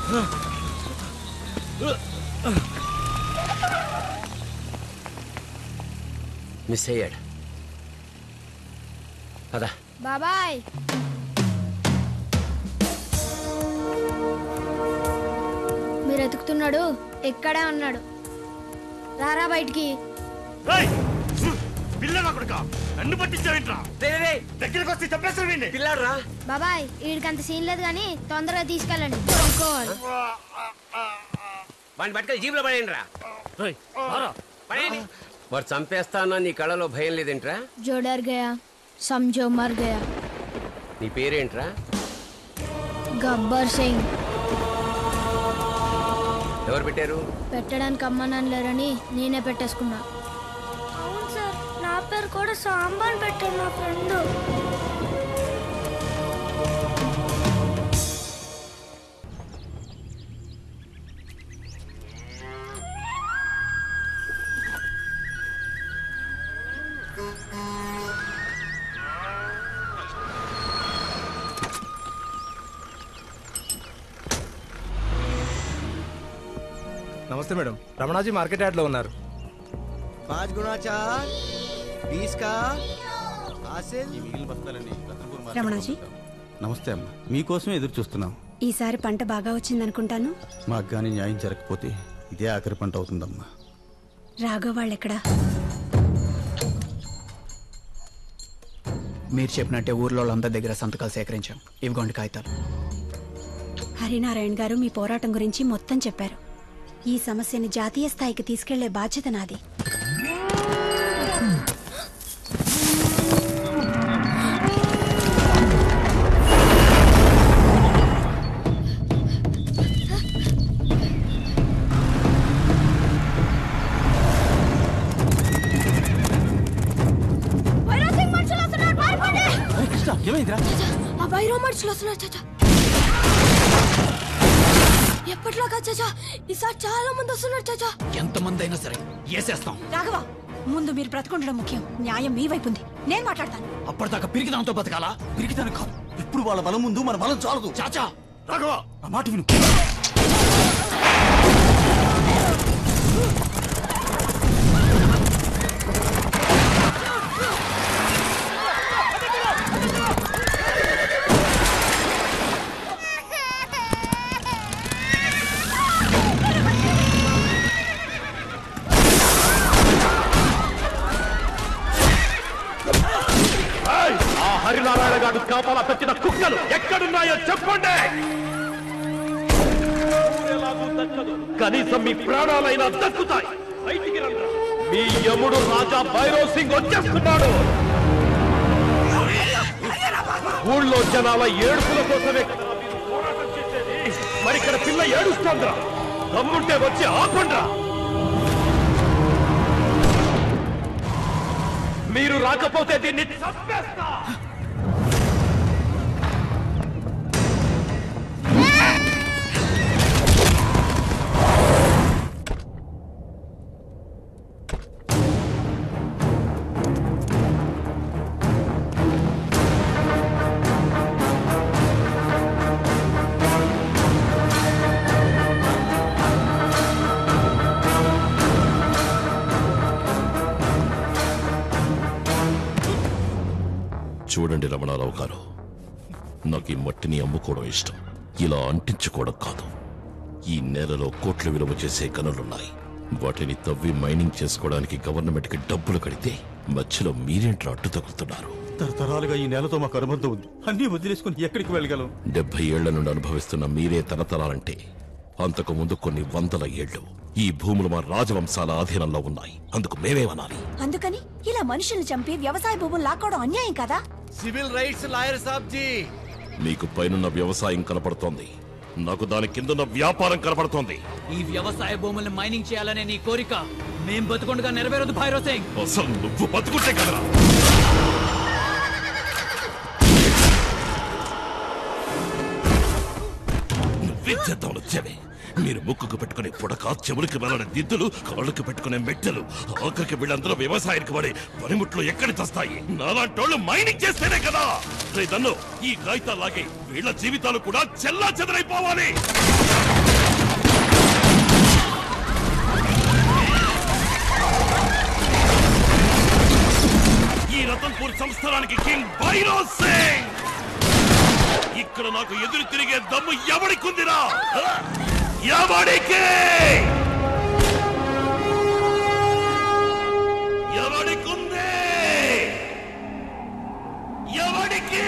Miss అయ్యాడు పదా బాబాయ్ మీరు ఎతుకుతున్నాడు ఎక్కడే ఉన్నాడు రారా బయటికి పిల్లల కొడుక నన్ను పట్టించావేంట్రా దగ్గరికి వస్తే చెప్పేస్తారు వీడిని పిల్లాడ్రా బాబాయ్ వీడికి అంత సీన్ లేదు కానీ తొందరగా తీసుకెళ్ళండి పడుకోవాలి వాడిని పట్టుకొని జీబులో పడేయండి రా పడేయండి వాడు చంపేస్తానో నీ కళ్ళలో భయం లేదేంట్రా जो डर गया समझो मर गया నీ పేరేంట్రా గబ్బర్ సింగ్ ఎవరు పెట్టారు పెట్టడానికి అమ్మనాన్న లేరని నేనే పెట్టేసుకున్నా అవును సార్ నా పేరు కూడా సాంబార్ పెట్టారు నా ఫ్రెండ్ నమస్తే మేడం రమణాజీ మార్కెట్ యార్డ్లో ఉన్నారు पाँच गुना चार बीस का हासिल రమణాజీ నమస్తే అమ్మ మీకోసమే ఎదురు చూస్తున్నాం ఈసారి పంట బాగా వచ్చిందనుకుంటాను మాకు కానీ న్యాయం జరగకపోతే ఇదే ఆఖరి పంట అవుతుందమ్మా రాఘవ వాళ్ళెక్కడా మీరు చెప్పినట్టే ఊర్లో వాళ్ళందరి దగ్గర సంతకాలు సేకరించాం ఇవిగోండి కాగితాలు హరినారాయణ గారు మీ పోరాటం గురించి మొత్తం చెప్పారు ఈ సమస్యని జాతీయ స్థాయికి తీసుకెళ్లే బాధ్యత నాది ఏమైందిరా ఆ భైరవ మనుషులు వస్తున్నారు చాచా ఎప్పటిలాగా చాచా ఈసారి చాలా మంది వస్తున్నారు చాచా ఎంతమంది అయినా సరే వేసేస్తాం రాఘవ ముందు మీరు బ్రతకుండడం ముఖ్యం న్యాయం మీ వైపు ఉంది నేను మాట్లాడతాను అప్పటిదాకా పిరికిదాంతో బతకాలా పిరికిదాని కాదు ఇప్పుడు వాళ్ళ బలం ముందు మన బలం చాలదు చాచా రాఘవ ఆ మాట విను ఆ హరినారాయణ గారు కాపాల పెట్టిన కుక్కలు ఎక్కడున్నాయో చెప్పండి ఊరెలాగూ దక్కదు. కనీసం మీ ప్రాణాలైనా దక్కుతాయి బయటికి రండి మీ యముడు రాజా భైరవ్ సింగ్ వచ్చేస్తున్నాడు ఊళ్ళో జనాల ఏడుపుల కోసమే కదా మీరు పోరాటం చేసేది. మరి ఇక్కడ పిల్ల ఏడుస్తోందిరా దమ్ముంటే వచ్చి ఆపండ్రా మీరు రాకపోతే దీన్ని చంపేస్తా చూడండి రమణారావు గారు నాకు ఈ మట్టిని అమ్ముకోవడం ఇష్టం ఇలా అంటించుకోవడం కాదు ఈ నేలలో కోట్ల విలువ చేసే గనులున్నాయి వాటిని తవ్వి మైనింగ్ చేసుకోవడానికి గవర్నమెంట్కి డబ్బులు కడితే మధ్యలో మీరేంట్రా అడ్డు తగులుతున్నారు తరతరాలుగా ఈ నేలతో మాకు అనుబంధం ఉంది అన్నీ వదిలేసుకుని ఎక్కడికి వెళ్ళగలం డెబ్బై ఏళ్ల నుండి అనుభవిస్తున్న మీరే తరతరాలంటే అంతకు ముందు కొన్ని వందల ఏళ్లు ఈ భూములు మా రాజవంశాల ఆధీనంలో ఉన్నాయి అందుకు మేమేమనాలి అందుకని ఇలా మనుషుల్ని చంపి వ్యవసాయ భూములు లాక్కోవడం అన్యాయం కదా सिविल राइट्स लायर साहब जी మీకు పైనున్న వ్యవసాయం కనపడుతోంది నాకు దాని కిందున్న వ్యాపారం కనపడుతోంది ఈ వ్యవసాయ భూముల్ని మైనింగ్ చేయాలనే నీ కోరిక మేం బతుకుండగా నెరవేరదు భైరవ్ సింగ్ అసలు నువ్వు బతుకుంటే కదరా నువ్వే చేద్దాం వచ్చావే మీరు ముక్కుకు పెట్టుకునే పుడక చెవులకు వెళ్ళని దిద్దులు కాళ్ళకు పెట్టుకునే మెట్టెలు ఆఖరికి వీళ్ళందరూ వ్యవసాయానికి పడే పనిముట్లు ఎక్కడి తెస్తాయి నాలాంటోళ్ళు మైనింగ్ చేస్తేనే కదా రేదన్ను ఈ కాగితాలాగే వీళ్ళ జీవితాలు కూడా చెల్లా చెదరైపోవాలి ఈ రతన్పూర్ సంస్థానానికి కింగ్ భైరవ్ సింగ్ ఇక్కడ నాకు ఎదురు తిరిగే దమ్ము ఎవడికుందిరా హ? ఎవడికి ఎవడికుంది ఎవడికి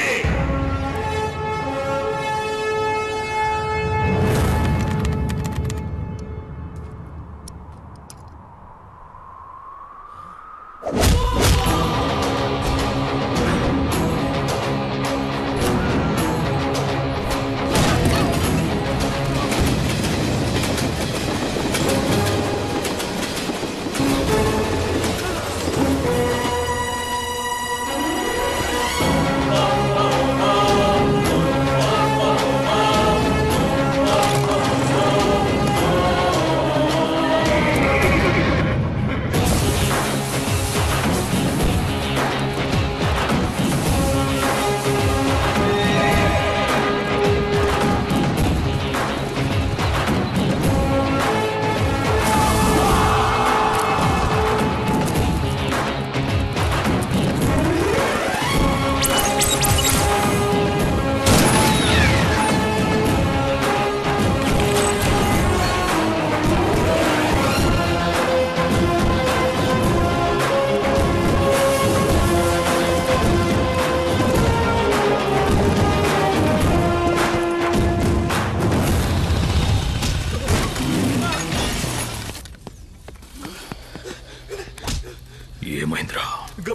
ఏమైందిరా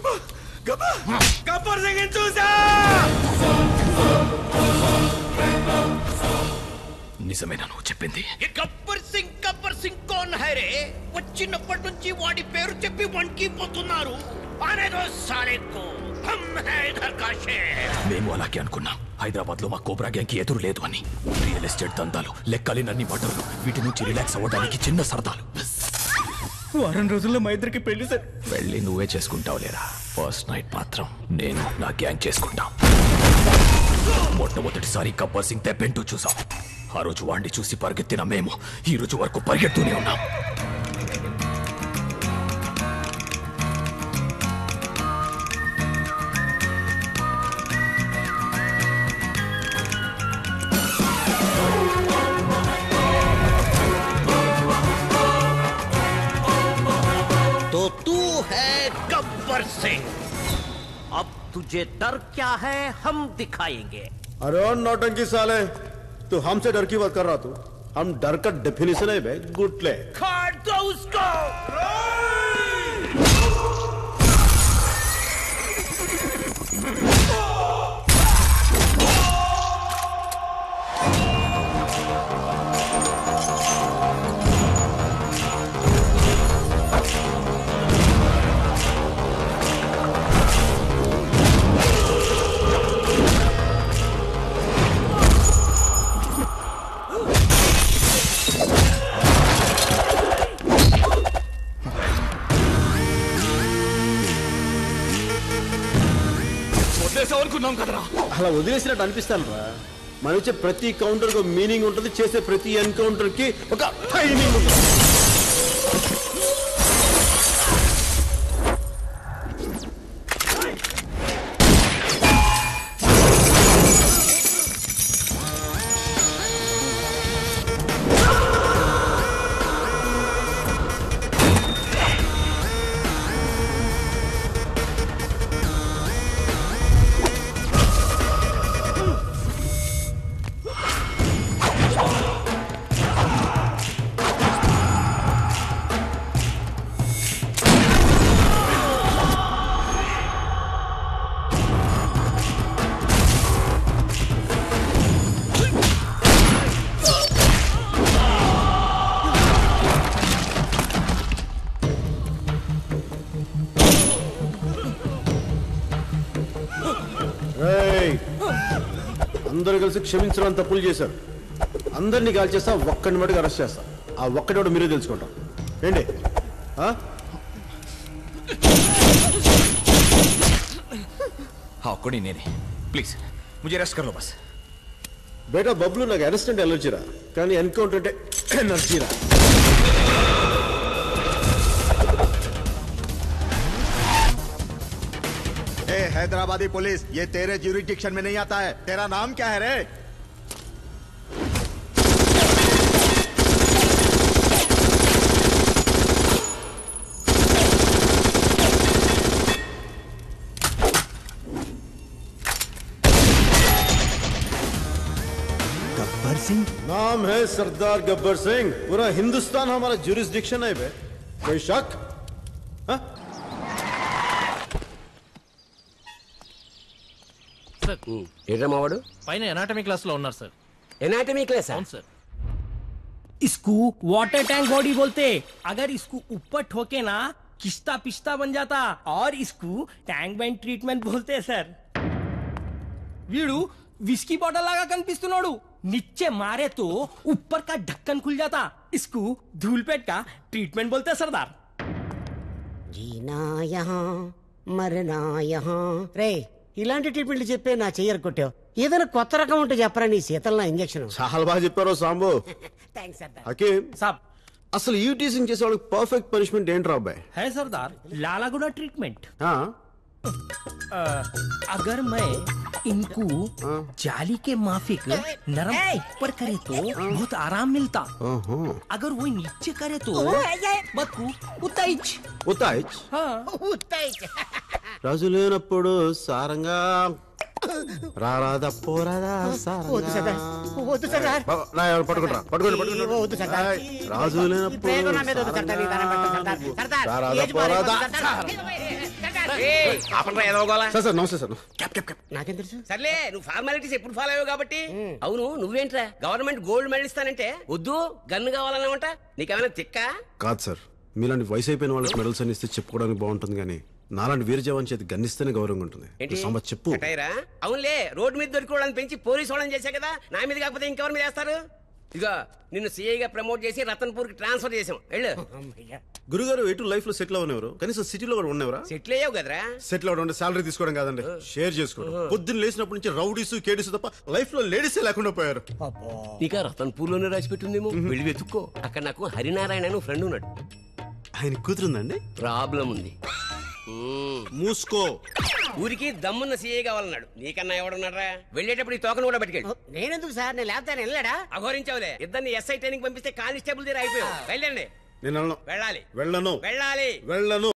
గబ్బర్ సింగ్ చూసా నిజమేనా నువ్వు చెప్పింది గబ్బర్ సింగ్ గబ్బర్ సింగ్ కోన్ హైరే వచ్చినప్పటి నుంచి వాడి పేరు చెప్పి వణికిపోతున్నారు అనేదో సాలేకో హమ్ హై ఇధర్ కా షేర్ మేము అలాగే అనుకున్నాం హైదరాబాద్ లో మా కోబ్రా గ్యాంగ్ కి ఎదురు లేదు అని రియల్ ఎస్టేట్ దందాలు లెక్కలేనన్ని మటర్లు వీటి నుంచి రిలాక్స్ అవ్వడానికి చిన్న సరదాలు వారం రోజుల్లో మా ఇద్దరికి పెళ్లి సార్ వెళ్ళి నువ్వే చేసుకుంటావు లేరా ఫస్ట్ నైట్ మాత్రం నేను నా గ్యాంగ్ చేసుకుంటాం మొట్టమొదటిసారి గబ్బర్ సింగ్ తెప్పెంటూ చూసాం ఆ రోజు వాడిని చూసి పరిగెత్తిన మేము ఈ రోజు వరకు పరిగెడుతూనే ఉన్నాం तो तू है गब्बर सिंह अब तुझे डर क्या है हम दिखाएंगे अरे और नौटंकी साले तू हमसे डर की बात कर रहा तू हम डर का डेफिनेशन है बे गुटले काट दो उसको అనుకున్నాం కదరా అలా వదిలేసినట్టు అనిపిస్తాను రా మనం ఇచ్చే ప్రతి కౌంటర్ కు మీనింగ్ ఉంటుంది చేసే ప్రతి ఎన్కౌంటర్ కి ఒక టైమింగ్ ఉంటుంది రేయ్, అందరూ కలిసి క్షమించడం తప్పులు చేశారు అందరినీ కాల్ చేస్తా ఒక్కడిని మటుకు అరెస్ట్ చేస్తా ఆ ఒక్కటి కూడా మీరే తెలుసుకుంటాం ఏంటి ఆ? हाँ कोड़ी नहीं प्लीज मुझे रेस्ट कर लो बस బేటా బబ్లు నాకు అరెస్ట్ అంటే ఎలర్జీరా కానీ ఎన్కౌంటర్ అంటే ఎనర్జీరా ए हैदराबादी पुलिस ये तेरे ज्यूरिडिक्शन में नहीं आता है तेरा नाम क्या है रे गब्बर सिंह नाम है सरदार गब्बर सिंह पूरा हिंदुस्तान हमारा ज्यूरिस्डिक्शन है बे कोई शक हाँ? ఏంట్రా మావాడు పైన ఎనాటమీ క్లాస్ లో ఉన్నారు సార్ एनाटॉमी क्लास అవును సార్ इसको वाटर टैंक बॉडी बोलते अगर इसको ऊपर ठोके ना किस्ता पिस्ता बन जाता और इसको टैंक बैंड ట్రీట్మెంట్ बोलते సార్ వీడు విస్కీ బాటిల్ లాగా కనిపిస్తున్నాడు నిచ్చే మారే తో ऊपर का ढक्कन खुल जाता इसको धूलपेट का ट्रीटमेंट बोलते हैं सरदार జీనా యహా మరనా యహా రే ఇలాంటి ట్రీట్మెంట్లు చెప్పే నా చెయ్యరు కొట్టావు ఏదైనా కొత్త రకం ఉంటే చెప్పరా నీ శీతల ఇంజక్షన్ చాలా బాగా చెప్పారు సాంబు థ్యాంక్స్ సర్దార్ హకీం సాబ్ అసలు ఈ టీచింగ్ చేసే వాళ్ళకి పర్ఫెక్ట్ పనిష్మెంట్ ఏంట్రా అబ్బాయి है सरदार लालागुड़ा ट्रीटमेंट ఆ? अगर मैं इनको जाली के माफिक नरम ऊपर करे तो बहुत आराम मिलता ఆహా. अगर वो नीचे करे तो बदकू उताइच ఉతాయిచ్ हाँ రాజు లేనప్పుడు సారంగా రారాదా పోరాదా వద్దు సర్దార్ వద్దు సర్దార్ పట్టుకుంటా పట్టుకోండి వద్దు సర్దార్ పట్టుకోండి రాజు ఈ ప్రేమ నా మీద వద్దు సర్దార్, ఈ దండం పెడతాను సర్దార్. సర్దార్, రారాదా ఏజ్ బాగాలేదు పోరాదా సర్దార్. ఆపండ్రా ఏదో గోల సార్ సార్ నమస్తే సార్ నాకేం తెలుసు సర్లే నువ్వు ఫార్మాలిటీస్ ఎప్పుడు ఫాలో అయ్యావు కాబట్టి అవును నువ్వేంట్రా గవర్నమెంట్ గోల్డ్ మెడల్ ఇస్తానంటే వద్దు గన్ను కావాలన్నావంట నీకేమైనా తిక్క కాదు సార్ మీలాంటి వయసు అయిపోయిన వాళ్ళకి మెడల్స్ అని ఇస్తే చెప్పుకోవడానికి బాగుంటుంది కానీ నాలాంటి వీర జవాన్ చేతి గన్నిస్తేనే గౌరవంగా ఉంటుంది ఏంటి సాంబ చెప్పు కటాయిరా అవునులే రోడ్డు మీద దొరికి పెంచి పోలీసు వాళ్ళని చేశా కదా నా మీద కాకపోతే ఇంకెవరి మీద చేస్తారు ఇదిగో నిన్ను సిఐగా ప్రమోట్ చేసి రతన్పూర్ కి ట్రాన్స్ఫర్ చేసాం వెళ్ళు గురుగారు ఎటు లైఫ్ లో సెటిల్ అవనివ్వరు కనీసం సిటీలో కూడా ఉండేవరా సెటిల్ అయ్యావు కదరా సెటిల్ అవడం అంటే సాలరీ తీసుకోవడం కాదండి షేర్ చేసుకోవడం పొద్దున్న లేచినప్పటి నుంచి రౌడీస్ కేడీస్ తప్ప లైఫ్ లో లేడీసే లేకుండా పోయారు నీకా రతన్పూర్ లోనే రాసి పెట్టిందేమో వెళ్ళి వెతుక్కో అక్కడ నాకు హరినారాయణ అని ఫ్రెండ్ ఉన్నాడు ఆయన కూతురుందండి ప్రాబ్లం ఉంది మ్మ్. మూసుకో ఊరికి దమ్మున్న సీఏ కావాలన్నాడు నీకన్నా ఎవడున్నారా వెళ్ళేటప్పుడు ఈ తోకను కూడా పట్టుకెళ్ళి నేనెందుకు సార్ నేను లేకపోతే వెళ్ళాడా అఘోరించావులే ఇద్దరిని ఎస్ఐ ట్రైనింగ్ పంపిస్తే కానిస్టేబుల్ దగ్గర అయిపోయావు వెళ్ళండి నేను వెళ్ళను వెళ్ళాలి వెళ్ళను వెళ్ళాలి వెళ్ళను